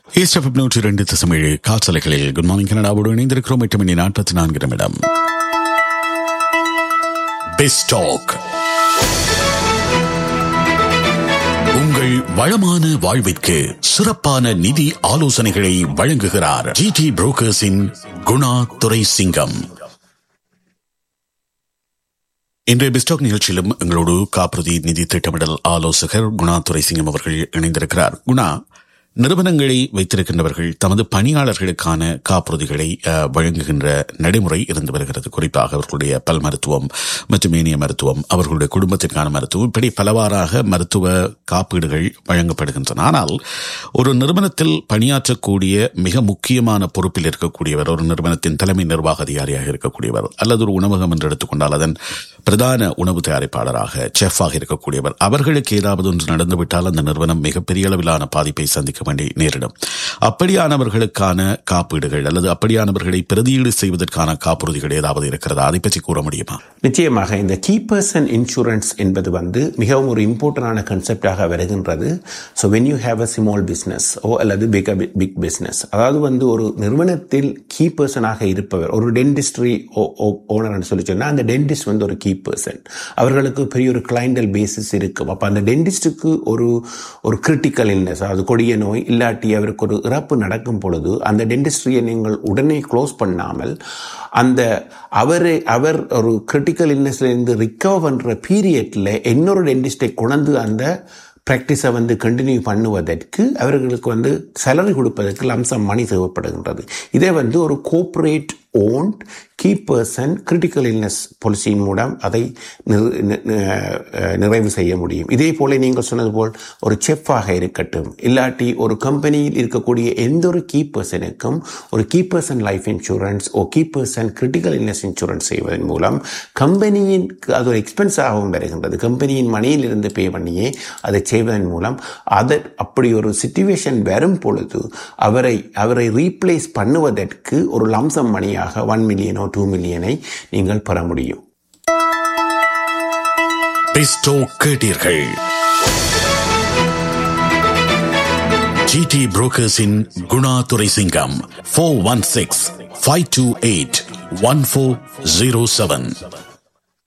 east நூற்றி ரெண்டு தசமேழு காற்றலைகளில் குட் மார்னிங் கனடாவோடு இணைந்திருக்கிறோம் எட்டு மணி நாற்பத்தி நான்கு நிமிடம் பெஸ்டாக் உங்கள் வளமான வாழ்விற்கு சிறப்பான நிதி ஆலோசனைகளை வழங்குகிறார் ஜிடி புரோக்கர்ஸின் குணா துரை சிங்கம் இன்றைய பிஸ்டாக் நிகழ்ச்சியிலும் எங்களோடு காப்புறுதி நிதி திட்டமிடல் ஆலோசகர் குணா துரை சிங்கம் அவர்கள் இணைந்திருக்கிறார் குணா நிறுவனங்களை வைத்திருக்கின்றவர்கள் தமது பணியாளர்களுக்கான காப்புறுதிகளை வழங்குகின்ற நடைமுறை இருந்து வருகிறது குறிப்பாக அவர்களுடைய பல் மருத்துவம் மற்றும் ஏனைய மருத்துவம் அவர்களுடைய குடும்பத்திற்கான மருத்துவம் இப்படி பலவாறாக மருத்துவ காப்பீடுகள் வழங்கப்படுகின்றன ஆனால் ஒரு நிறுவனத்தில் பணியாற்றக்கூடிய மிக முக்கியமான பொறுப்பில் இருக்கக்கூடியவர் ஒரு நிறுவனத்தின் தலைமை நிர்வாக அதிகாரியாக இருக்கக்கூடியவர் அல்லது ஒரு உணவகம் என்று எடுத்துக்கொண்டால் அதன் பிரதான உணவு தயாரிப்பாளராக செஃபாக இருக்கக்கூடியவர் அவர்களுக்கு ஏதாவது ஒன்று நடந்துவிட்டால் அந்த நிறுவனம் மிகப்பெரிய அளவிலான பாதிப்பை சந்திக்க வேண்டி நேரிடும் அப்படியானவர்களுக்கான காப்பீடுகள் அல்லது அப்படியானவர்களை பிரதியீடு செய்வதற்கான காப்புறுதிகள் ஏதாவது இருக்கிறதா அதை பற்றி கூற முடியுமா நிச்சயமாக இந்த கீ பர்சன் இன்சூரன்ஸ் என்பது வந்து மிகவும் ஒரு இம்பார்ட்டண்டான கன்செப்டாக வருகின்றது so when you have a small business or அல்லது பிக் பிக் பிஸ்னஸ் அதாவது வந்து ஒரு நிறுவனத்தில் கீ பர்சனாக இருப்பவர் ஒரு டென்டிஸ்ட்ரி ஓனர்னு சொல்லி சொன்னால் அந்த டென்டிஸ்ட் வந்து ஒரு கீ பர்சன் அவர்களுக்கு பெரிய ஒரு கிளைண்டல் பேசிஸ் இருக்கும் அப்போ அந்த டென்டிஸ்டுக்கு ஒரு ஒரு கிரிட்டிக்கல் இல்னஸ் அதாவது கொடிய நோய் இல்லாட்டி அவருக்கு ஒரு இறப்பு நடக்கும் பொழுது அந்த டென்டிஸ்ட்ரியை நீங்கள் உடனே க்ளோஸ் பண்ணாமல் அந்த அவரை அவர் ஒரு கிரிட்டிக்கல் இல்னஸ்லேருந்து ரிக்கவர் பண்ணுற பீரியட்டில் இன்னொரு டென்டிஸ்டை கொண்டு அந்த ப்ராக்டிஸை வந்து கண்டினியூ பண்ணுவதற்கு அவர்களுக்கு வந்து சேலரி கொடுப்பதற்கு லம்சம் மணி தேவைப்படுகின்றது இதே வந்து ஒரு corporate owned key person critical illness பாலிசியின் மூலம் அதை நிறைவு செய்ய முடியும் இதே போல நீங்கள் சொன்னது போல் ஒரு செஃப்பாக இருக்கட்டும் இல்லாட்டி ஒரு கம்பெனியில் இருக்கக்கூடிய எந்த ஒரு கீ பர்சனுக்கும் ஒரு key person life insurance or key person critical illness insurance செய்வதன் மூலம் கம்பெனியின் அது ஒரு எக்ஸ்பென்ஸாகவும் வருகின்றது கம்பெனியின் மணியில் இருந்து பே பண்ணியே அதை செய்வதன் மூலம் அதை அப்படி ஒரு சுச்சுவேஷன் வரும் பொழுது அவரை அவரை ரீப்ளேஸ் பண்ணுவதற்கு ஒரு லம்சம் மணியாக ஒன் மில்லியனோ டூ மில்லியனை நீங்கள் பெற முடியும் பிஸ்டோ கேட்டீர்கள் GT புரோக்கர்ஸின் Guna Durai Singam four one six five two eight one four zero seven